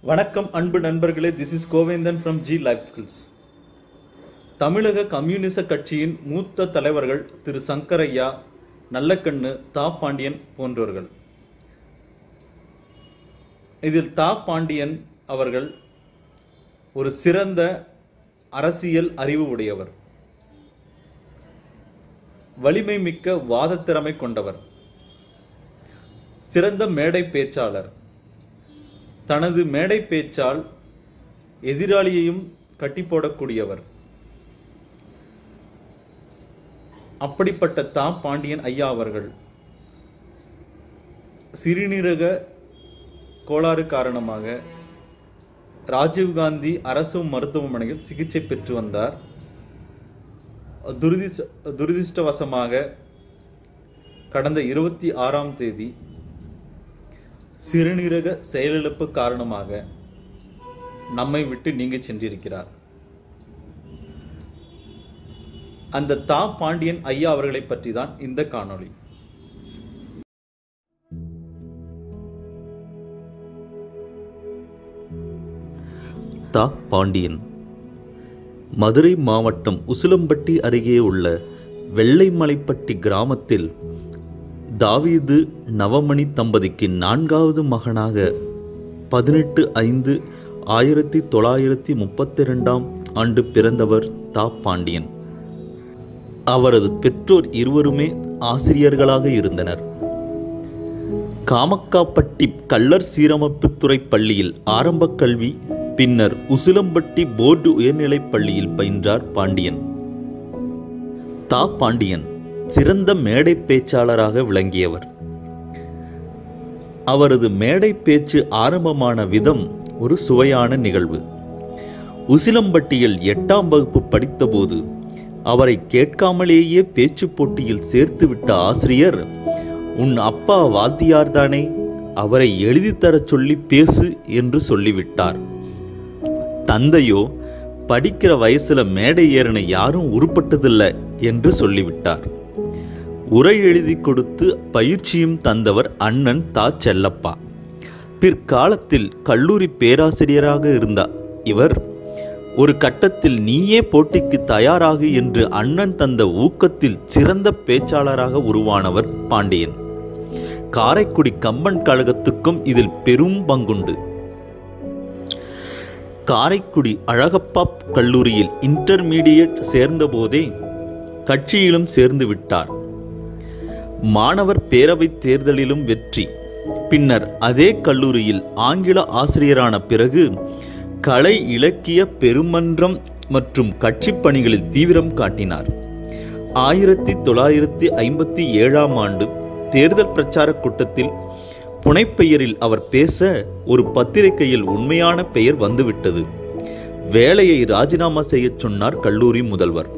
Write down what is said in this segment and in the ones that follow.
வணக்கம் அன்பு நண்பர்களே this is Kovendhan from G life skills தமிழக கம்யூனிச கட்சியின் மூத்த தலைவர்கள் திரு சங்கரையா நல்லக்கண்ணு தா பாண்டியன் போன்றவர்கள் இதில் தா பாண்டியன் அவர்கள் ஒரு சிறந்த அரசியல் அறிவு உடையவர் வலிமை மிக்க வாதத்திறமை கொண்டவர் சிறந்த மேடை பேச்சாளர் தனது மேடை பேச்சால் எதிராளியையும் கட்டி போடக்கூடியவர் அப்படிப்பட்ட தா பாண்டியன் ஐயா அவர்கள் சிறுநீரக கோளாறு காரணமாக ராஜீவ்காந்தி அரசு மருத்துவமனையில் சிகிச்சை பெற்று வந்தார் துரதிஷ் துரதிருஷ்டவசமாக கடந்த இருபத்தி ஆறாம் தேதி சிறுநீரக செயலிழப்பு காரணமாக நம்மை விட்டு நீங்க சென்றிருக்கிறார் அந்த தா பாண்டியன் ஐயா அவர்களை பற்றி தான் இந்த காணொளி தா பாண்டியன் மதுரை மாவட்டம் உசிலம்பட்டி அருகே உள்ள வெள்ளைமலைப்பட்டி கிராமத்தில் தாவீது நவமணி தம்பதிக்கு நான்காவது மகனாக பதினெட்டு ஐந்து ஆயிரத்தி தொள்ளாயிரத்தி முப்பத்தி ரெண்டாம் ஆண்டு பிறந்தவர் தா பாண்டியன் அவரது பெற்றோர் இருவருமே ஆசிரியர்களாக இருந்தனர் காமக்காப்பட்டி கள்ளர் சீரமைப்புத்துறை பள்ளியில் ஆரம்பக் கல்வி பின்னர் உசிலம்பட்டி போர்டு உயர்நிலைப் பள்ளியில் பயின்றார் பாண்டியன் தா பாண்டியன் சிறந்த மேடை பேச்சாளராக விளங்கியவர் அவரது மேடை பேச்சு ஆரம்பமான விதம் ஒரு சுவையான நிகழ்வு உசிலம்பட்டியில் எட்டாம் வகுப்பு படித்தபோது அவரை கேட்காமலேயே பேச்சு போட்டியில் சேர்த்துவிட்ட ஆசிரியர் உன் அப்பா வாத்தியார்தானே அவரை எழுதித் தரச் சொல்லி பேசு என்று சொல்லிவிட்டார் தந்தையோ படிக்கிற வயசுல மேடை ஏறின யாரும் உருப்பட்டதில்ல என்று சொல்லிவிட்டார் உரை எழுதி கொடுத்து பயிற்சியும் தந்தவர் அண்ணன் தா செல்லப்பா பிற்காலத்தில் கல்லூரி பேராசிரியராக இருந்தார் இவர் ஒரு கட்டத்தில் நீயே போட்டிக்கு தயாராகு என்று அண்ணன் தந்த ஊக்கத்தில் சிறந்த பேச்சாளராக உருவானவர் பாண்டியன் காரைக்குடி கம்பன் கழகத்துக்கும் இதில் பெரும் பங்குண்டு காரைக்குடி அழகப்பா கல்லூரியில் இன்டர்மீடியட் சேர்ந்தபோதே கட்சியிலும் சேர்ந்து விட்டார் மாணவர் பேரவைத் தேர்தலிலும் வெற்றி பின்னர் அதே கல்லூரியில் ஆங்கில ஆசிரியரான பிறகு கலை இலக்கிய பெருமன்றம் மற்றும் கட்சிப் பணிகளில் தீவிரம் காட்டினார் ஆயிரத்தி தொள்ளாயிரத்தி ஐம்பத்தி ஏழாம் ஆண்டு தேர்தல் பிரச்சார கூட்டத்தில் புனைப்பெயரில் அவர் பேச ஒரு பத்திரிகையில் உண்மையான பெயர் வந்துவிட்டது வேலையை ராஜினாமா செய்யச் சொன்னார் கல்லூரி முதல்வர்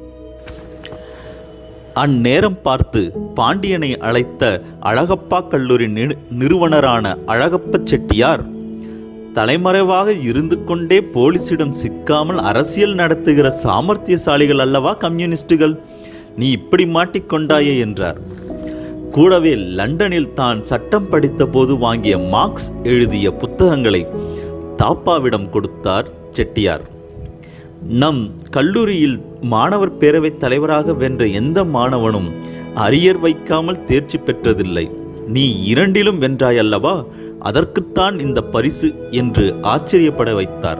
அந்நேரம் பார்த்து பாண்டியனை அழைத்த அழகப்பா கல்லூரி நிறு- நிறுவனரான அழகப்ப செட்டியார் தலைமறைவாக இருந்து கொண்டே போலீசிடம் சிக்காமல் அரசியல் நடத்துகிற சாமர்த்தியசாலிகள் அல்லவா கம்யூனிஸ்டுகள் நீ இப்படி மாட்டிக்கொண்டாயே என்றார் கூடவே லண்டனில் தான் சட்டம் படித்தபோது வாங்கிய மார்க்ஸ் எழுதிய புத்தகங்களை தாப்பாவிடம் கொடுத்தார் செட்டியார் நம் கல்லூரியில் மாணவர் பேரவைத் தலைவராக வென்ற எந்த மாணவனும் அரியர் வைக்காமல் தேர்ச்சி பெற்றதில்லை நீ இரண்டிலும் வென்றாயல்லவா அதற்குத்தான் இந்த பரிசு என்று ஆச்சரியப்பட வைத்தார்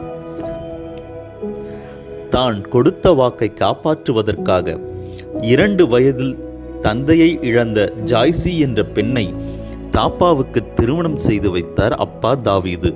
தான் கொடுத்த வாக்கை காப்பாற்றுவதற்காக இரண்டு வயதில் தந்தையை இழந்த ஜாய்சி என்ற பெண்ணை தாப்பாவுக்கு திருமணம் செய்து வைத்தார் அப்பா தாவீது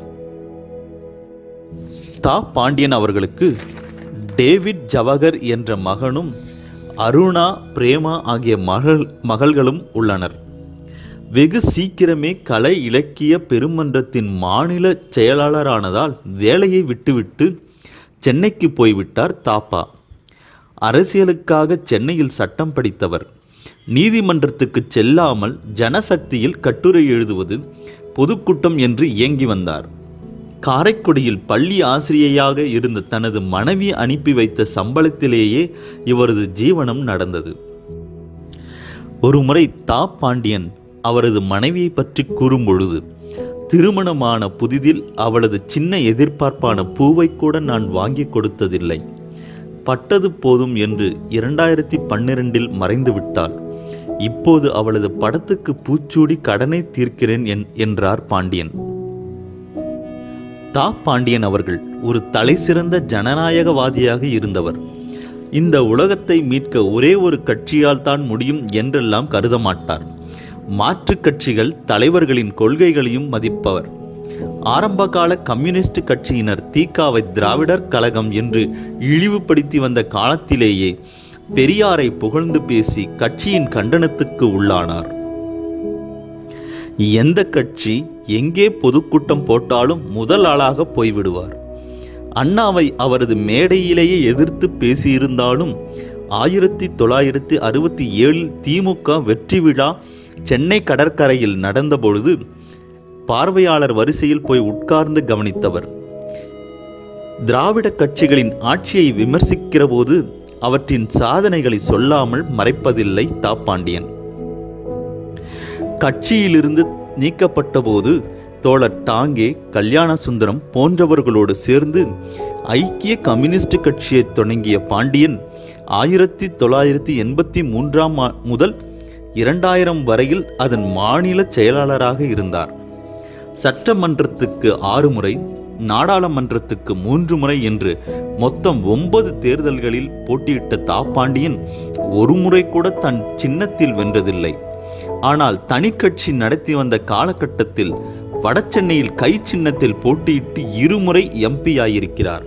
தா பாண்டியன் அவர்களுக்கு டேவிட் ஜவஹர் என்ற மகனும் அருணா பிரேமா ஆகிய மகள் மகள்களும் உள்ளனர் வெகு சீக்கிரமே கலை இலக்கிய பெருமன்றத்தின் மாநில செயலாளரானதால் வேலையை விட்டுவிட்டு சென்னைக்கு போய்விட்டார் தாப்பா அரசியலுக்காக சென்னையில் சட்டம் படித்தவர் நீதிமன்றத்துக்கு செல்லாமல் ஜனசக்தியில் கட்டுரை எழுதுவது பொதுக்கூட்டம் என்று இயங்கி வந்தார் காரைக்குடியில் பள்ளி ஆசிரியையாக இருந்த தனது மனைவி அனுப்பி வைத்த சம்பளத்திலேயே இவரது ஜீவனம் நடந்தது ஒருமுறை தா பாண்டியன் அவரது மனைவியை பற்றி கூறும் பொழுது திருமணமான புதிதில் அவளது சின்ன எதிர்பார்ப்பான பூவை கூட நான் வாங்கி கொடுத்ததில்லை பட்டது போதும் என்று இரண்டாயிரத்தி பன்னிரெண்டில் மறைந்து விட்டாள் இப்போது அவளது படத்துக்கு பூச்சூடி கடனை தீர்க்கிறேன் என்- என்றார் பாண்டியன் தா பாண்டியன் அவர்கள் ஒரு தலைசிறந்த ஜனநாயகவாதியாக இருந்தவர் இந்த உலகத்தை மீட்க ஒரே ஒரு கட்சியால் தான் முடியும் என்றெல்லாம் கருத மாட்டார் மாற்றுக் கட்சிகள் தலைவர்களின் கொள்கைகளையும் மதிப்பவர் ஆரம்பகால கம்யூனிஸ்ட் கட்சியினர் தீகாவை திராவிடர் கழகம் என்று இழிவுபடுத்தி வந்த காலத்திலேயே பெரியாரை புகழ்ந்து பேசி கட்சியின் கண்டனத்துக்கு உள்ளானார் எந்த கட்சி எங்கே பொதுக்கூட்டம் போட்டாலும் முதல் ஆளாக போய்விடுவார் அண்ணாவை அவரது மேடையிலேயே எதிர்த்து பேசியிருந்தாலும் ஆயிரத்தி தொள்ளாயிரத்தி அறுபத்தி ஏழில் திமுக வெற்றி விழா சென்னை கடற்கரையில் நடந்தபொழுது பார்வையாளர் வரிசையில் போய் உட்கார்ந்து கவனித்தவர் திராவிட கட்சிகளின் ஆட்சியை விமர்சிக்கிற போது அவற்றின் சாதனைகளை சொல்லாமல் மறைப்பதில்லை தாப்பாண்டியன் கட்சியிலிருந்து நீக்கப்பட்டபோது தோழர் டாங்கே கல்யாண சுந்தரம் போன்றவர்களோடு சேர்ந்து ஐக்கிய கம்யூனிஸ்ட் கட்சியை தொடங்கிய பாண்டியன் ஆயிரத்தி தொள்ளாயிரத்தி எண்பத்தி மூன்றாம் ஆ- முதல் இரண்டாயிரம் வரையில் அதன் மாநில செயலாளராக இருந்தார் சட்டமன்றத்துக்கு ஆறு முறை நாடாளுமன்றத்துக்கு மூன்று முறை என்று மொத்தம் ஒன்பது தேர்தல்களில் போட்டியிட்ட தாப்பாண்டியன் ஒரு முறை கூட தன் சின்னத்தில் வென்றதில்லை ஆனால் தனிக்கட்சி நடத்தி வந்த காலகட்டத்தில் வடசென்னையில் கை சின்னத்தில் போட்டியிட்டு இருமுறை எம்பி ஆயிருக்கிறார்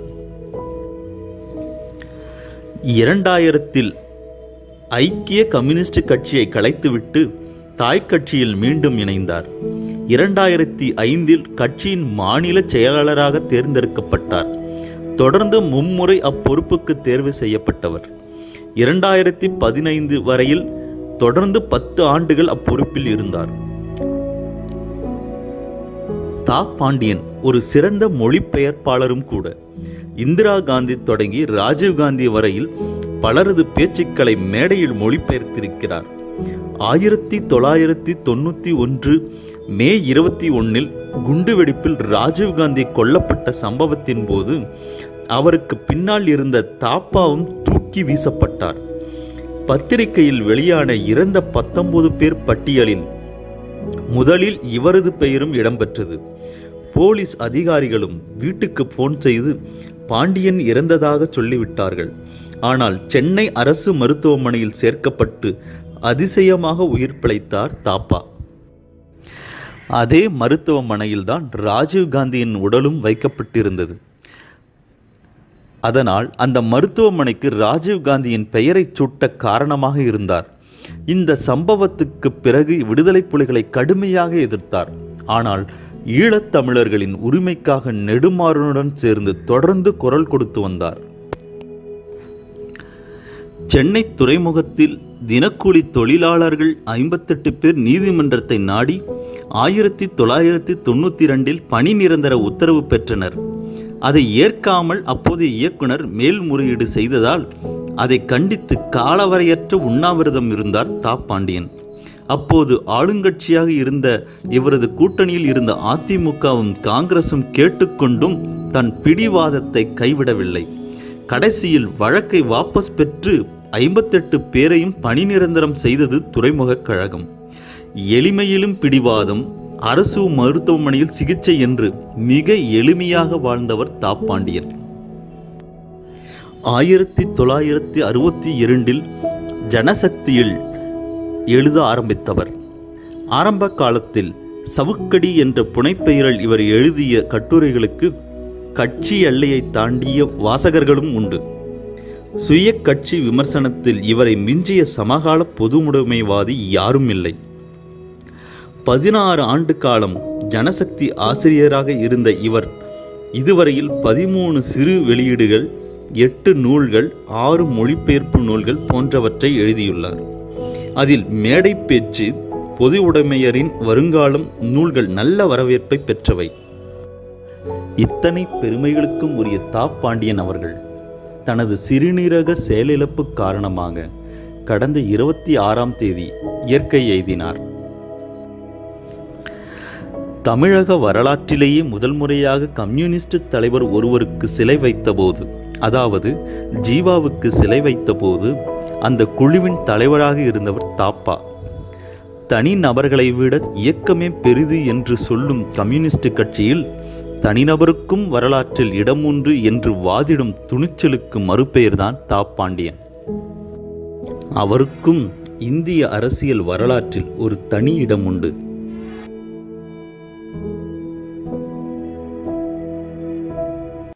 இரண்டாயிரத்தில் ஐக்கிய கம்யூனிஸ்ட் கட்சியை கலைத்துவிட்டு தாய் கட்சியில் மீண்டும் இணைந்தார் இரண்டாயிரத்தி ஐந்தில் கட்சியின் மாநில செயலாளராக தேர்ந்தெடுக்கப்பட்டார் தொடர்ந்து மும்முறை அப்பொறுப்புக்கு தேர்வு செய்யப்பட்டவர் இரண்டாயிரத்தி பதினைந்து வரையில் தொடர்ந்து பத்து ஆண்டுகள் அப்பொறுப்பில் இருந்தார் தா பாண்டியன் ஒரு சிறந்த மொழிபெயர்ப்பாளரும் கூட இந்திரா காந்தி தொடங்கி ராஜீவ் காந்தி வரையில் பலரது பேச்சுக்களை மேடையில் மொழிபெயர்த்திருக்கிறார் ஆயிரத்தி தொள்ளாயிரத்தி தொண்ணூற்றி ஒன்று மே இருபத்தி ஒன்னில் குண்டுவெடிப்பில் ராஜீவ் காந்தி கொல்லப்பட்ட சம்பவத்தின் போது அவருக்கு பின்னால் இருந்த தாப்பாவும் தூக்கி வீசப்பட்டார் பத்திரிகையில் வெளியான இறந்த பத்தொன்பது பேர் பட்டியலில் முதலில் இவரது பெயரும் இடம்பெற்றது போலீஸ் அதிகாரிகளும் வீட்டுக்கு போன் செய்து பாண்டியன் இறந்ததாக சொல்லிவிட்டார்கள் ஆனால் சென்னை அரசு மருத்துவமனையில் சேர்க்கப்பட்டு அதிசயமாக உயிர் பிழைத்தார் தாப்பா அதே மருத்துவமனையில்தான் ராஜீவ் காந்தியின் உடலும் வைக்கப்பட்டிருந்தது அதனால் அந்த மருத்துவமனைக்கு ராஜீவ் காந்தியின் பெயரைச் சூட்ட காரணமாக இருந்தார் இந்த சம்பவத்துக்கு பிறகு விடுதலை புலிகளை கடுமையாக எதிர்த்தார் ஆனால் ஈழத்தமிழர்களின் உரிமைக்காக நெடுமாறனுடன் சேர்ந்து தொடர்ந்து குரல் கொடுத்து வந்தார் சென்னை துறைமுகத்தில் தினக்கூலி தொழிலாளர்கள் ஐம்பத்தெட்டு பேர் நீதிமன்றத்தை நாடி ஆயிரத்தி தொள்ளாயிரத்தி தொண்ணூற்றி ரெண்டில் பணி நிரந்தர உத்தரவு பெற்றனர் அதை ஏற்காமல் அப்போதைய இயக்குனர் மேல்முறையீடு செய்ததால் அதை கண்டித்து காலவரையற்ற உண்ணாவிரதம் இருந்தார் தா பாண்டியன் அப்போது ஆளுங்கட்சியாக இருந்த இவரது கூட்டணியில் இருந்த அதிமுகவும் காங்கிரசும் கேட்டுக்கொண்டும் தன் பிடிவாதத்தை கைவிடவில்லை கடைசியில் வழக்கை வாபஸ் பெற்று ஐம்பத்தெட்டு பேரையும் பணி நிரந்தரம் செய்தது துறைமுகக் கழகம் எளிமையிலும் பிடிவாதம் அரசு மருத்துவமனையில் சிகிச்சை என்று மிக எளிமையாக வாழ்ந்தவர் தாப்பாண்டியன் ஆயிரத்தி தொள்ளாயிரத்தி அறுபத்தி இரண்டில் ஜனசக்தியில் எழுத ஆரம்பித்தவர் ஆரம்ப காலத்தில் சவுக்கடி என்ற புனைப்பெயரில் இவர் எழுதிய கட்டுரைகளுக்கு கட்சி எல்லையை தாண்டிய வாசகர்களும் உண்டு சுய கட்சி விமர்சனத்தில் இவரை மிஞ்சிய சமகால பொதுமுடைமைவாதி யாரும் இல்லை பதினாறு ஆண்டு காலம் ஜனசக்தி ஆசிரியராக இருந்த இவர் இதுவரையில் பதிமூணு சிறு வெளியீடுகள் எட்டு நூல்கள் ஆறு மொழிபெயர்ப்பு நூல்கள் போன்றவற்றை எழுதியுள்ளார் அதில் மேடை பேச்சு பொது உடைமையரின் வருங்காலம் நூல்கள் நல்ல வரவேற்பை பெற்றவை இத்தனை பெருமைகளுக்கும் உரிய தா பாண்டியன் அவர்கள் தனது சிறுநீரக செயலிழப்பு காரணமாக கடந்த இருபத்தி ஆறாம் தேதி இயற்கை எய்தினார் தமிழக வரலாற்றிலேயே முதல் முறையாக கம்யூனிஸ்ட் தலைவர் ஒருவருக்கு சிலை வைத்தபோது அதாவது ஜீவாவுக்கு சிலை வைத்தபோது அந்த குழுவின் தலைவராக இருந்தவர் தாப்பா தனி நபர்களை விட இயக்கமே பெரிது என்று சொல்லும் கம்யூனிஸ்ட் கட்சியில் தனிநபருக்கும் வரலாற்றில் இடம் உண்டு என்று வாதிடும் துணிச்சலுக்கு மறுபெயர்தான் தாப்பாண்டியன் அவருக்கும் இந்திய அரசியல் வரலாற்றில் ஒரு தனி இடம் உண்டு